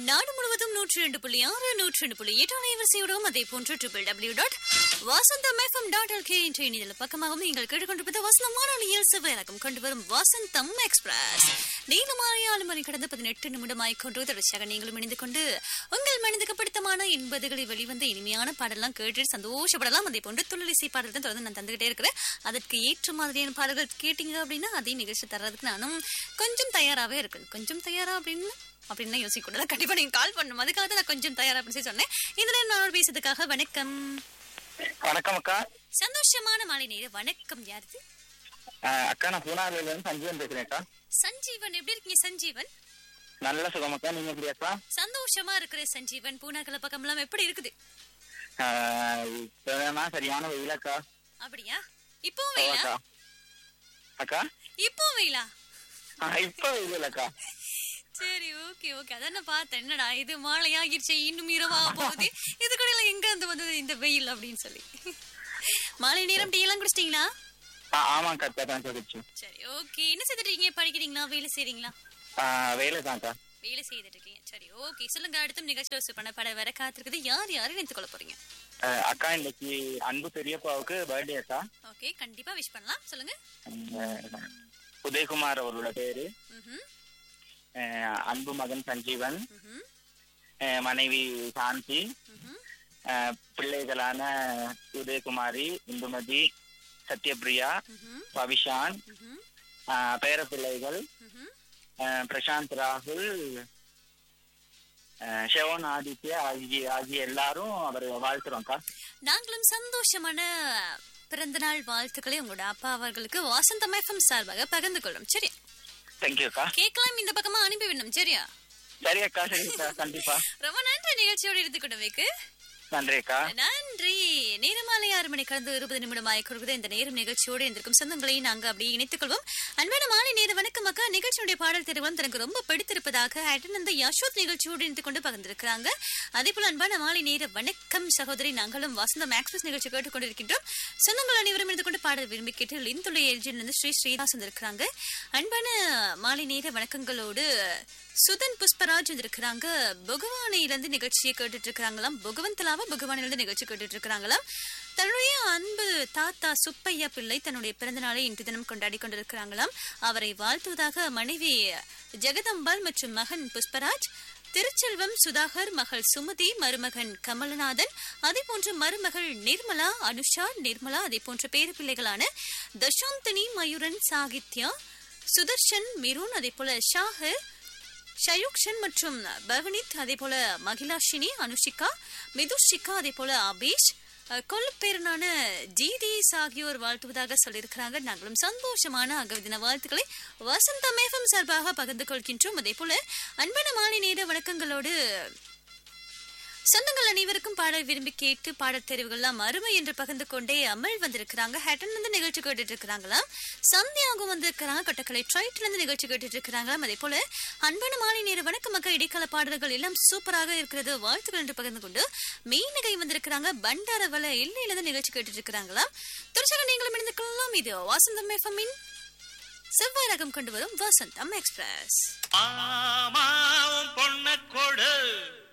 நாடு முழுவதும் நூற்றி ரெண்டு புள்ளி ஆறு நூற்றி ரெண்டு புள்ளி எட்டு அலைவரிசையோடும் அதே போன்று triple W dot Vasantham FM dot LK என்ற இணையதள பக்கமாகவும் நீங்கள் கேட்டுக்கொண்டிருப்பது வசந்தம் வானொலியில் சிவரகம் கொண்டு வரும் வசந்தம் எக்ஸ்பிரஸ் நீளமாய ஆறு மணி கடந்த பதினெட்டு நிமிடமாய் கொண்டு தொடர்ச்சியாக நீங்களும் இணைந்து கொண்டு உங்கள் மனதுக்கு பிடித்தமான எண்பதுகளில் வெளிவந்த இனிமையான பாடலாம் கேட்டு சந்தோஷப்படலாம் அதே போன்று தொழிலிசை பாடல் தான் தொடர்ந்து நான் தந்துகிட்டே இருக்கிறேன் அதற்கு ஏற்ற மாதிரியான பாடல்கள் கேட்டீங்க அப்படின்னா அதே நிகழ்ச்சி தர்றதுக்கு நானும் கொஞ்சம் தயாராகவே இருக்கணும் கொஞ்சம் தயாரா அப்படின்னு அப்படின்னு யோசிக்க கூடாது கண்டிப்பா நீங்க கால் பண்ணணும் அதுக்காக தான் நான் கொஞ்சம் தயாரா அப்படின்னு சொல்லி சொன்னேன் இதுல நான் பேசுறதுக்காக வணக்கம் வணக்கம் அக்கா சந்தோஷமான மாலை நேர வணக்கம் யாருது அஹ் அக்கா நான் பூனாவில இருந்து சஞ்சீவன் பேசுறேன் அக்கா சஞ்சீவன் எப்படி இருக்கீங்க சஞ்சீவன் நல்ல சுகம் அக்கா நீங்க எப்படி அக்கா சந்தோஷமா இருக்கிற சஞ்சீவன் பூனாக்கல பக்கம்லாம் எப்படி இருக்குது அஹ் இப்பதான் சரியான வெயில் அக்கா அப்படியா இப்போ வெயிலா அக்கா அக்கா இப்போ வெயிலா அஹ் இப்ப வெயில் அக்கா சரி ஓகே ஓகே அதான் நான் பார்த்தேன் என்னடா இது மாலை ஆகிருச்சு இன்னும் இரவாக போகுது இதுக்கடையில எங்க இருந்து வந்தது இந்த வெயில் அப்படின்னு சொல்லி மாலை நேரம் டீ எல்லாம் குடிச்சிட்டீங்களா அஹ் ஆமாக்கா அக்கா தான் சொல்லிச்சு சரி ஓகே என்ன செய்துட்டு இருக்கீங்க படிக்கிறீங்களா வேலை செய்றீங்களா அஹ் வேலை தான் அக்கா வேலை செய்துட்டு இருக்கீங்க சரி ஓகே சொல்லுங்க அடுத்த நிகழ்ச்சி யோசிச்சு பண்ண பட வர காத்திருக்குது யார் யாரும் நினைத்து கொள்ள போறீங்க அஹ் அக்கா இன்னைக்கு அன்பு பெரியப்பாவுக்கு பர்த்டே அக்கா ஓகே கண்டிப்பா விஷ் பண்ணலாம் சொல்லுங்க அஹ் உதயகுமார் அவரோட பேரு ம்ஹும், அஹ் அன்பு மகன் சஞ்சீவன் ம்ஹும், அஹ் மனைவி சாந்தி ம்ஹும். அஹ் பிள்ளைகளான உதயகுமாரி இந்துமதி சத்யபிரியா ம்ஹும், பவிஷான் ம்ஹும், அஹ் பேர பிள்ளைகள் ம்ஹும். அஹ் பிரசாந்த் ராகுல் அஹ் ஷெவன் ஆதித்ய ஆகிய ஆகிய எல்லாரும் அவர் வாழ்த்துறோம்க்கா நாங்களும் சந்தோஷமான பிறந்த நாள் வாழ்த்துக்களை உங்களோட அப்பா அவர்களுக்கு வாசந்தம் எஃப்எம் சார்பாக பகிர்ந்து கொள்ளும் சரி தேங்க்யூ அக்கா கேட்கலாம் இந்த பக்கமா அனுப்பி விடணும் சரியா சரி அக்கா சரி அக்கா கண்டிப்பா ரொம்ப நன்றி நிகழ்ச்சியோடு இருந்து கொண்டவைக்கு நன்றி அக்கா நன்றி நேரமாலை ஆறு மணி கடந்து இருபது நிமிடம் ஆயிக்கொள்கிறது இந்த நேரம் நிகழ்ச்சியோடு இருந்திருக்கும் சொந்தங்களை நாங்க அப்படியே இணைத்துக் கொள்வோம் அன்பான மாலை நேர வணக்கம் அக்கா நிகழ்ச்சியுடைய பாடல் தெரிவம் தனக்கு ரொம்ப பிடித்திருப்பதாக அட்டன் யசோத் நிகழ்ச்சியோடு இணைந்து கொண்டு பகிர்ந்திருக்கிறாங்க அதே போல அன்பான மாலை நேர வணக்கம் சகோதரி நாங்களும் வசந்தம் எக்ஸ்பிரஸ் நிகழ்ச்சி கேட்டுக் கொண்டிருக்கின்றோம் சொந்தங்கள் அனைவரும் இருந்து கொண்டு பாடல் விரும்பி கேட்டு லிந்துளை எல்ஜிலிருந்து ஸ்ரீ ஸ்ரீதாஸ் வந்திருக்கிறாங்க அன்பான மாலை நேர வணக்கங்களோடு சுதன் புஷ்பராஜ் வந்திருக்கிறாங்க பகவானிலிருந்து நிகழ்ச்சியை கேட்டுட்டு இருக்கிறாங்களாம் பகவந்தலாவா பகவானிலிருந்து நிகழ்ச்சி கேட்டுட்டு இருக்கிறாங்களாம் தன்னுடைய அன்பு தாத்தா சுப்பையா பிள்ளை தன்னுடைய பிறந்த நாளை இன்று தினம் கொண்டாடி கொண்டிருக்கிறாங்களாம் அவரை வாழ்த்துவதாக மனைவி ஜெகதம்பாள் மற்றும் மகன் புஷ்பராஜ் திருச்செல்வம் சுதாகர் மகள் சுமதி மருமகன் கமலநாதன் அதே போன்று மருமகள் நிர்மலா அனுஷா நிர்மலா அதே போன்ற பேரு பிள்ளைகளான தஷாந்தினி மயூரன் சாகித்யா சுதர்ஷன் மிருன் அதே போல ஷாஹர் ஷயுக்ஷன் மற்றும் பவனித் அதே போல மகிலாஷினி அனுஷிகா மிதுஷிகா அதே போல அபீஷ் அஹ், கொள்ளுப்பேரனான ஜிடிஸ் ஆகியோர் வாழ்த்துவதாக சொல்லியிருக்கிறாங்க நாங்களும் சந்தோஷமான அகவிதின வாழ்த்துக்களை வசந்த மேகம் சார்பாக பகிர்ந்து கொள்கின்றோம் அதே போல அன்பான மாலை நேர வணக்கங்களோடு சொந்தங்கள் அனைவருக்கும் பாடல் விரும்பி கேட்டு பாடல் தெரிவுகள்லாம் அருமை என்று பகிர்ந்து கொண்டே அமல் வந்திருக்கிறாங்க ஹேட்டன் வந்து நிகழ்ச்சி கேட்டுட்டு இருக்கிறாங்களாம் சந்தியாகும் வந்திருக்கிறாங்க கொட்டக்கலை ட்ரைட்ல இருந்து நிகழ்ச்சி கேட்டுட்டு இருக்கிறாங்களாம் அதே போல அன்பான மாலை நேர வணக்க மக்கள் இடைக்கால பாடல்கள் எல்லாம் சூப்பராக இருக்கிறது வாழ்த்துக்கள் என்று பகிர்ந்து கொண்டு மீனகை வந்திருக்கிறாங்க பண்டாரவல எல்லையில இருந்து நிகழ்ச்சி கேட்டுட்டு இருக்கிறாங்களாம் தொடர்ச்சியாக நீங்களும் இணைந்து கொள்ளலாம் இது வாசந்தம் எஃப்எம்மின் செவ்வாய் ரகம் கொண்டு வரும் வசந்தம் எக்ஸ்பிரஸ் மாமாவும் பொண்ண கொடு